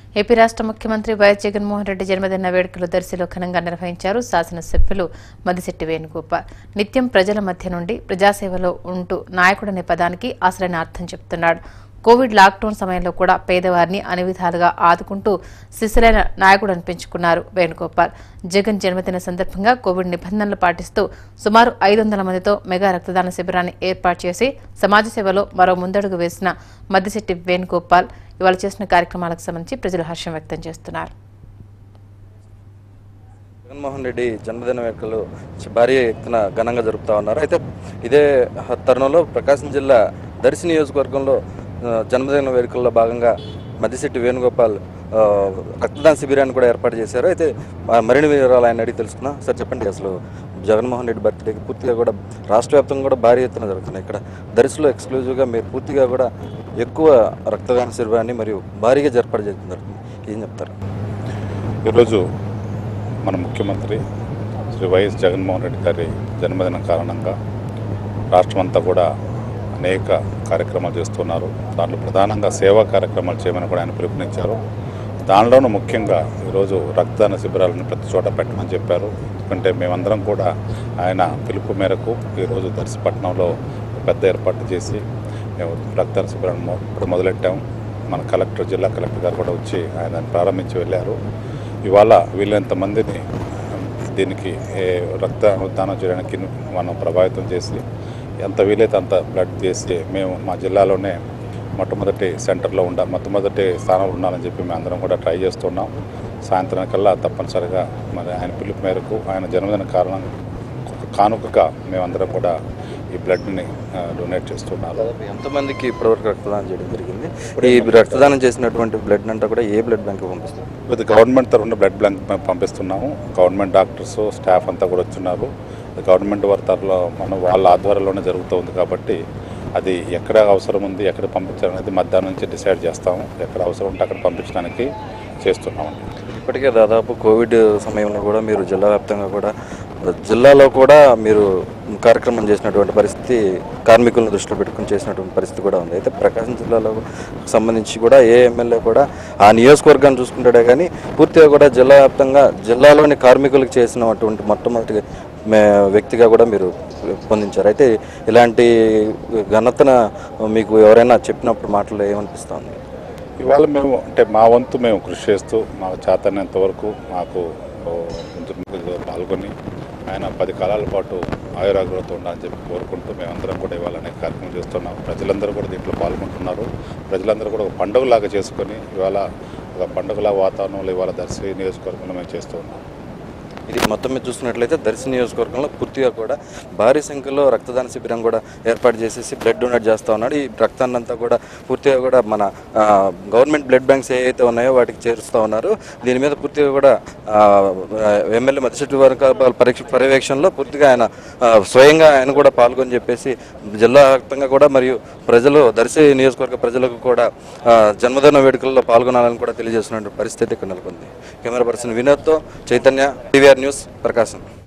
AP రాష్ట్ర ముఖ్యమంత్రి YS Jaganmohan Reddy జన్మదిన వేడుకలు దర్శిలో ఘనంగా నిర్వహించారు శాసనసభ్యులు మదిశెట్టి వేణుగోపాల్ నిత్యం ప్రజల మధ్య నుండి ప్రజాసేవలో ఉంటూ నాయకుడనే పదానికి అసలైన అర్థం చెప్తున్నాడు కోవిడ్ లాక్డౌన్ సమయంలో కూడా పేదవారిని అన్ని విధాలుగా ఆదుకుంటూ శిశులైన నాయకుడు అనిపించుకున్నారు వేణుగోపాల్ జగన్ జన్మదిన సందర్భంగా కోవిడ్ నిబంధనలు పాటిస్తూ సుమారు ఐదు వందల మందితో మెగా రక్తదాన శిబిరాన్ని ఏర్పాటు చేసి సమాజ సేవలో మరో ముందడుగు వేసిన మద్దిశెట్టి వేణుగోపాల్ ఇవాళ చేసిన కార్యక్రమాలకు సంబంధించి ప్రజలు హర్షం వ్యక్తం చేస్తున్నారు జగన్మోహన్ రెడ్డి జన్మదిన వేడుకలు చ- భారీ ఎత్తున ఘనంగా జరుపుతా ఉన్నారు అయితే ఇదే హ- తరుణంలో ప్రకాశం జిల్లా దర్శి నియోజకవర్గంలో ఆ, జన్మదిన వేడుకల్లో భాగంగా మద్దిశెట్టి వేణుగోపాల్ ఆ, రక్తదాన శిబిరాన్ని కూడా ఏర్పాటు చేశారు అయితే ఆ, మరిన్ని వివరాలు ఆయన అడిగి తెలుసుకున్నా సార్ చెప్పండి అసలు జగన్మోహన్ రెడ్డి బర్త్డేకి పూర్తిగా కూడా రాష్ట్ర వ్యాప్తంగా కూడా భారీ ఎత్తున జరుగుతున్నాయి ఇక్కడ దర్శిలో ఎక్స్క్లూజివ్గా మీరు పూర్తిగా కూడా ఎక్కువ రక్తదాన శిబిరాన్ని మరియు భారీగా ఏర్పాటు చేస్తున్నారు ఏం చెప్తారు ఈరోజు మన ముఖ్యమంత్రి శ్రీ వైఎస్ జగన్మోహన్ రెడ్డి గారి జన్మదినం కారణంగా రాష్ట్రమంతా కూడా అనేక కార్యక్రమాలు చేస్తున్నారు దాంట్లో ప్రధానంగా సేవా కార్యక్రమాలు చేయమని కూడా ఆయన పిలుపునిచ్చారు దానిలోనూ ముఖ్యంగా ఈరోజు రక్తదాన శిబిరాలను ప్రతి చోట పెట్టమని చెప్పారు ఎందుకంటే మేమందరం కూడా ఆయన పిలుపు మేరకు ఈరోజు దర్శపట్నంలో పెద్ద ఏర్పాటు చేసి మేము రక్తదాన శిబిరాన్ని మొ- ఇప్పుడు మొదలెట్టాము మన కలెక్టర్ జిల్లా కలెక్టర్ గారు కూడా వచ్చి ఆయన దాన్ని ప్రారంభించి వెళ్ళారు ఇవాళ వీళ్ళంత మందిని దీనికి ఏ, రక్తదానం చేయడానికి మనం ప్రభావితం చేసి ఎంత వీలైతే అంత బ్లడ్ చేసి మేము మా జిల్లాలోనే మొట్టమొదటి సెంటర్లో ఉండ మొట్టమొదటి స్థానంలో ఉండాలని చెప్పి మేము అందరం కూడా ట్రై చేస్తున్నాం సాయంత్రానికల్లా తప్పనిసరిగా మరి ఆయన పిలుపు మేరకు ఆయన జన్మదిన కారణం కానుకగా మేమందరం కూడా ఈ బ్లడ్ని డొనేట్ చేస్తున్నారు దాదాపు ఎంతమందికి ఇప్పటివరకు రక్తదానం చేయడం జరిగింది ఈ రక్తదానం చేసినటువంటి బ్లడ్ అంతా కూడా ఏ బ్లడ్ బ్యాంక్ పంపిస్తారు విత్ గవర్నమెంట్ తరఫున బ్లడ్ బ్యాంక్ మేము పంపిస్తున్నాము గవర్నమెంట్ డాక్టర్స్ స్టాఫ్ అంతా కూడా వచ్చున్నారు గవర్నమెంట్ వర్తర్లో మనం వాళ్ళ ఆధ్వర్యంలోనే జరుగుతుంది కాబట్టి అది ఎక్కడ అవసరం ఉంది ఎక్కడ పంపించాలనేది మధ్యాహ్నం నుంచి డిసైడ్ చేస్తాము ఎక్కడ అవసరం ఉంటే అక్కడ పంపించడానికి చేస్తున్నామండి ఇప్పటికే దాదాపు కోవిడ్ సమయంలో కూడా మీరు జిల్లా వ్యాప్తంగా కూడా జిల్లాలో కూడా మీరు కార్యక్రమం చేసినటువంటి పరిస్థితి కార్మికులను దృష్టిలో పెట్టుకుని చేసినటువంటి పరిస్థితి కూడా ఉంది అయితే ప్రకాశం జిల్లాలో సంబంధించి కూడా ఏ ఎమ్మెల్యే కూడా ఆ నియోజకవర్గాన్ని చూసుకుంటాడే కానీ పూర్తిగా కూడా జిల్లా వ్యాప్తంగా జిల్లాలోని కార్మికులకు చేసినటువంటి మొట్టమొదటి మే- వ్యక్తిగా కూడా మీరు పొందించారు అయితే ఇలాంటి ఘనతన మీకు ఎవరైనా చెప్పినప్పుడు మాటలు ఏమనిపిస్తుంది ఇవాళ మేము అంటే మా వంతు మేము కృషి చేస్తూ మాకు చేతనంత వరకు మాకు ఓ, ఇంతకుముందు పాల్గొని ఆయన పది కాలాల పాటు ఆయురాగ్రహంతో ఉండాలని చెప్పి కోరుకుంటూ మేమందరం కూడా ఇవాళ అనేక కార్యక్రమం చేస్తున్నాం ప్రజలందరూ కూడా దీంట్లో పాల్గొంటున్నారు ప్రజలందరూ కూడా ఒక పండుగలాగా చేసుకొని ఇవాళ ఒక పండుగల వాతావరణంలో ఇవాళ దర్శి నియోజకవర్గంలో మేము చేస్తూ ఉన్నాం ఇది మొత్తం మీద చూసుకున్నట్లయితే దర్శి నియోజకవర్గంలో పూర్తిగా కూడా భారీ సంఖ్యలో రక్తదాన శిబిరం కూడా ఏర్పాటు చేసేసి బ్లడ్ డొనేట్ చేస్తూ ఉన్నాడు ఈ రక్తాన్ని అంతా కూడా పూర్తిగా కూడా మన ఆ, గవర్నమెంట్ బ్లడ్ బ్యాంక్స్ ఏవైతే ఉన్నాయో వాటికి చేరుస్తూ ఉన్నారు దీని మీద పూర్తిగా కూడా ఆ, ఎమ్మెల్యే మతిశెట్టి వర్గ పరీక్ష పర్యవేక్షణలో పూర్తిగా ఆయన ఆ, స్వయంగా ఆయన కూడా పాల్గొని చెప్పేసి జిల్లా వ్యాప్తంగా కూడా మరియు ప్రజలు దర్శి నియోజకవర్గ ప్రజలకు కూడా ఆ, జన్మదిన వేడుకల్లో పాల్గొనాలని కూడా తెలియజేస్తున్న పరిస్థితి ఇక్కడ నెలకొంది కెమెరా పర్సన్ వినోద్తో చైతన్య టీవీఆర్ న్యూస్ ప్రకాశం